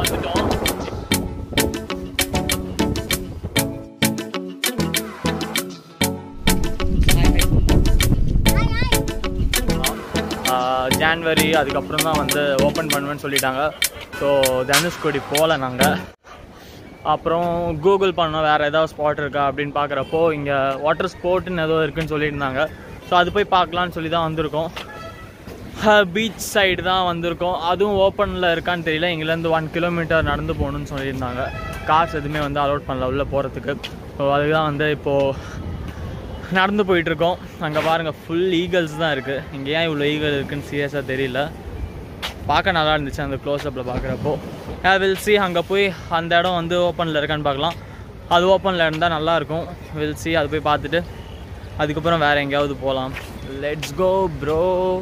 வந்துட்டோம் ஜான்வரி அதுக்கப்புறம் தான் வந்து ஓப்பன் பண்ணுவேன்னு சொல்லிட்டாங்க ஸோ தனுஷ்கோடி போகல நாங்கள் அப்புறம் கூகுள் பண்ணோம் வேறு ஏதாவது ஸ்பாட் இருக்கா அப்படின்னு பார்க்குறப்போ இங்கே வாட்டர் ஸ்போர்ட்னு ஏதோ இருக்குன்னு சொல்லியிருந்தாங்க ஸோ அது போய் பார்க்கலான்னு சொல்லி தான் வந்திருக்கோம் பீச் சைடு தான் வந்திருக்கோம் அதுவும் ஓப்பனில் இருக்கான்னு தெரியல இங்கேருந்து ஒன் கிலோமீட்டர் நடந்து போகணுன்னு சொல்லியிருந்தாங்க கார்ஸ் எதுவுமே வந்து அலோட் பண்ணல உள்ளே போகிறதுக்கு ஸோ அதுதான் வந்து இப்போது நடந்து போயிட்டுருக்கோம் அங்கே பாருங்கள் ஃபுல் ஈகல்ஸ் தான் இருக்குது இங்கே ஏன் இவ்வளோ ஈகல் இருக்குன்னு சீரியஸாக தெரியல பார்க்க நல்லா இருந்துச்சு அந்த க்ளோஸ்அப்பில் பார்க்குறப்போ வில் சி அங்கே போய் அந்த இடம் வந்து ஓப்பனில் இருக்கான்னு பார்க்கலாம் அது ஓப்பனில் இருந்தால் நல்லாயிருக்கும் வில் சி அது போய் பார்த்துட்டு அதுக்கப்புறம் வேறு எங்கேயாவது போகலாம் let's go bro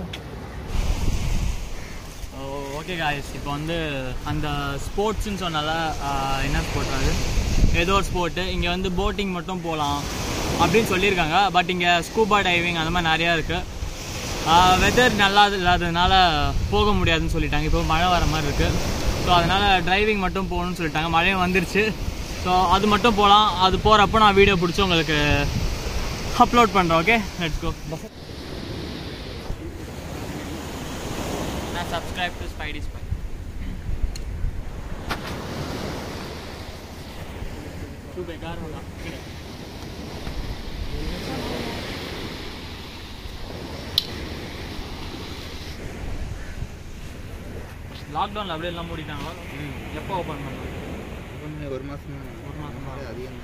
okay guys இப்போ வந்து அந்த ஸ்போர்ட்ஸ்னு சொன்னால ஆஹ், என்ன ஸ்போர்ட் அது ஏதோ ஒரு ஸ்போர்ட்டு இங்கே வந்து போட்டிங் மட்டும் போகலாம் அப்படின்னு சொல்லியிருக்காங்க பட் இங்கே ஸ்கூபா டைவிங் அந்த மாதிரி நிறையா இருக்குது வெதர் நல்லா இல்லாததுனால போக முடியாதுன்னு சொல்லிட்டாங்க இப்போ மழை வர மாதிரி இருக்குது ஸோ அதனால் டிரைவிங் மட்டும் போகணும்னு சொல்லிட்டாங்க மழையும் வந்துருச்சு ஸோ அது மட்டும் போகலாம் அது போகிறப்போ நான் வீடியோ பிடிச்சி உங்களுக்கு அப்லோட் பண்ணுறேன் ஓகே லெட்ஸ் கோ நான் சப்ஸ்கிரைப் டு ஸ்பைடி ஸ்பை तू बेकार होगा லாக்டவுனில் அப்படியே எல்லாம் மூடிட்டாங்களா எப்போ ஓப்பன் பண்ணுறாங்க ஒரு மாதம் ஒரு மாசமா? அதிகம்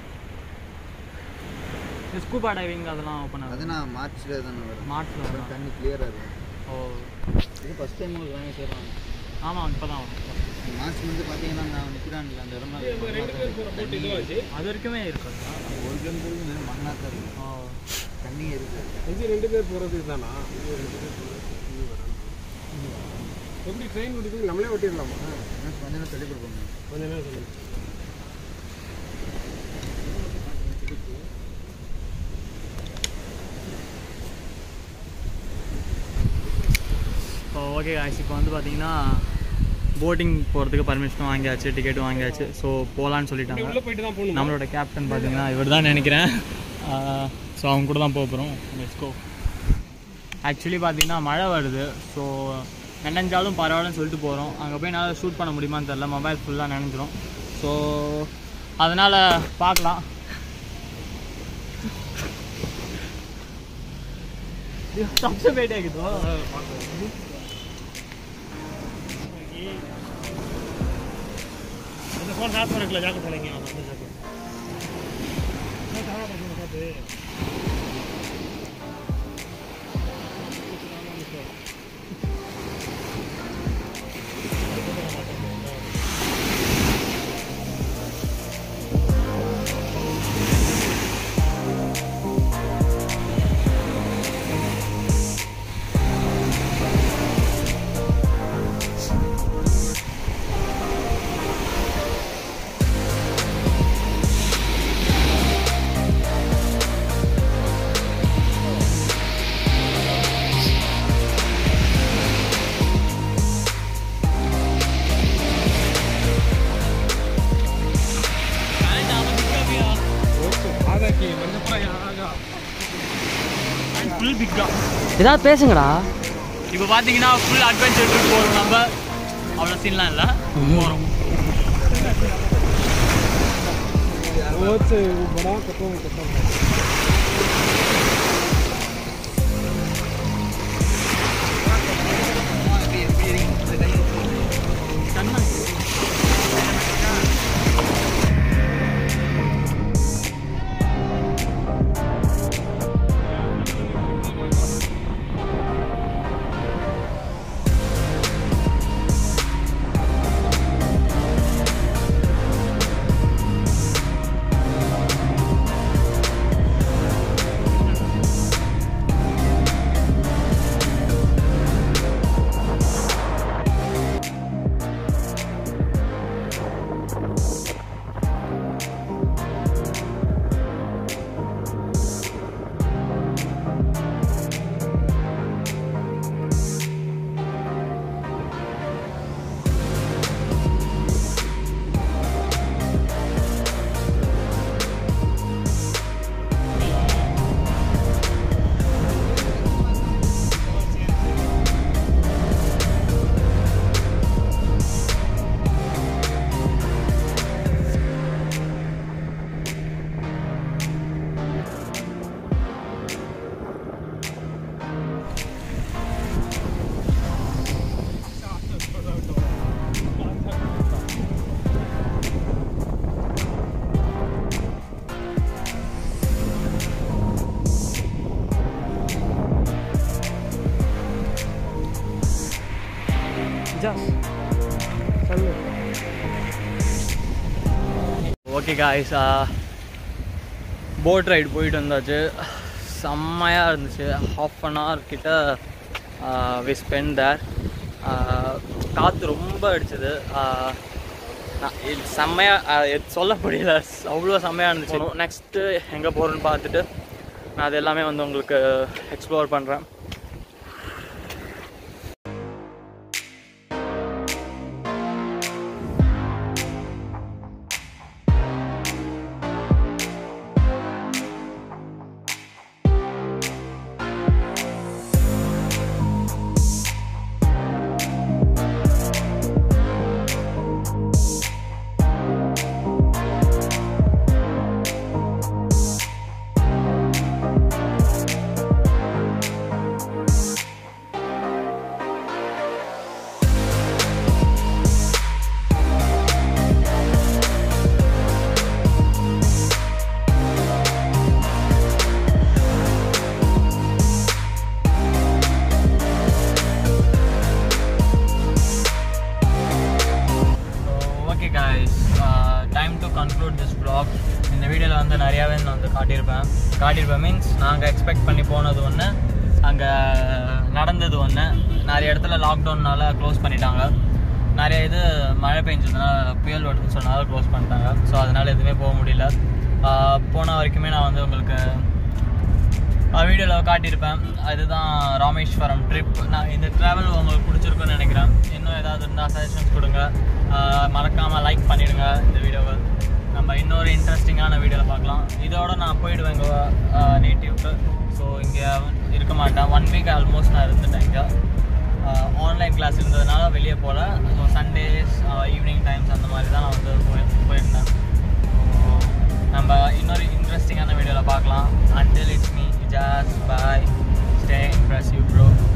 இந்த ஸ்கூபா டைவிங் அதெல்லாம் ஓப்பன் அது ஆகுது நான் மார்ச்சில் தானே வரும் மார்ச்சில் அப்புறம் வரும் தண்ணி கிளியராக இருக்கும் ஓ இது ஃபஸ்ட் டைம் உங்களுக்கு வாங்கி சேர்றாங்க ஆமாம் இப்போ தான் வரும் மார்ச் வந்து பார்த்தீங்கன்னா நான் நிற்கிறான்ல அந்த இடம்லாம் தண்ணி அது வரைக்குமே இருக்கும் ஒரு கிலோமீட்டருக்கு மண்ணாக தான் இருக்கும் ஓ தண்ணியே இருக்குது இது ரெண்டு பேர் போகிறதுக்கு தானா இது ரெண்டு பேர் போகிறது இது வரணும் எப்படி ட்ரெயின் ஓட்டிட்டு நம்மளே ஓட்டிடலாமா இன்னும் கொஞ்ச நேரம் சொல்லிக் கொடுப்போம் கொஞ்ச நேரம் சொல்லுங்க ஸோ ஓகே காய்ஸ் இப்போ வந்து பார்த்தீங்கன்னா போட்டிங் போகிறதுக்கு பர்மிஷனும் வாங்கியாச்சு டிக்கெட்டும் வாங்கியாச்சு ஸோ போகலான்னு சொல்லிட்டாங்க உள்ளே போயிட்டு தான் போகணும் நம்மளோட கேப்டன் பார்த்தீங்கன்னா இவர் தான் நினைக்கிறேன் ஸோ அவங்க கூட தான் போக போகிறோம் லெட்ஸ்கோ ஆக்சுவலி பார்த்தீங்கன்னா மழை வருது ஸோ நினைஞ்சாலும் பரவாயில்லன்னு சொல்லிட்டு போகிறோம் அங்கே போய் என்னால் ஷூட் பண்ண முடியுமான்னு தெரில மொபைல் ஃபுல்லாக நினைஞ்சிரும் ஸோ அதனால் பார்க்கலாம் सबसे बेटे की तो फोन साथ में रख लो जाकर चलेंगे आप अंदर जाके आधा की मतलब पूरा यहाँ आगा ஃபுல் பிக்கா ஏதாவது பேசுங்கடா இப்போ பார்த்தீங்கன்னா ஃபுல் அட்வென்ச்சர் ட்ரிப் போகிறோம் நம்ம அவ்வளோ சீன்லாம் இல்லை போகிறோம் बहुत से वो बड़ा कटों में कटों में ஆ ஜா சொல்லு ஓகே காய்ஸ் போட் ரைடு போயிட்டு வந்தாச்சு செம்மையாக இருந்துச்சு ஹாஃப் அன் ஹவர் கிட்ட வி ஸ்பெண்ட் தேர் காற்று ரொம்ப அடிச்சது ஆஹ், நான் இது செம்மையாக சொல்ல முடியல அவ்வளோ செம்மையாக இருந்துச்சு நெக்ஸ்ட்டு எங்கே போகிறோன்னு பார்த்துட்டு நான் அது எல்லாமே வந்து உங்களுக்கு எக்ஸ்ப்ளோர் பண்ணுறேன் okay guys time to conclude this vlog இந்த வீடியோவில் வந்து நிறையாவே நான் வந்து காட்டியிருப்பேன் காட்டியிருப்பேன் மீன்ஸ் நாங்கள் எக்ஸ்பெக்ட் பண்ணி போனது ஒன்று அங்கே நடந்தது ஒன்று நிறைய இடத்துல லாக்டவுன்னால க்ளோஸ் பண்ணிட்டாங்க நிறைய இது மழை பெஞ்சதுனால புயல் வருதுன்னு சொன்னதால க்ளோஸ் பண்ணிட்டாங்க ஸோ அதனால் எதுவுமே போக முடியல ஆஹ் போன வரைக்குமே நான் வந்து உங்களுக்கு வீடியோவில் காட்டியிருப்பேன் அதுதான் ராமேஸ்வரம் ட்ரிப் நான் இந்த ட்ராவல் உங்களுக்கு பிடிச்சிருக்குன்னு நினைக்கிறேன் இன்னும் ஏதாவது இருந்தால் சஜஷன்ஸ் கொடுங்க மறக்காமல் லைக் பண்ணிடுங்க இந்த வீடியோவை நம்ம இன்னொரு இன்ட்ரெஸ்டிங்கான வீடியோவில் பார்க்கலாம் இதோட நான் போயிடுவேன் எங்கள் நேட்டிவ்க்கு ஸோ இங்கே இருக்க மாட்டேன் ஒன் வீக் ஆல்மோஸ்ட் நான் இருந்துட்டேன் இங்கே ஆன்லைன் கிளாஸ் இருந்ததுனால வெளியே போகல ஸோ சண்டேஸ் ஈவினிங் டைம்ஸ் அந்த மாதிரி தான் நான் வந்து போய் போயிருந்தேன் நம்ம இன்னொரு இன்ட்ரெஸ்டிங்கான வீடியோவில் பார்க்கலாம் until it's me Jas bye stay impressive bro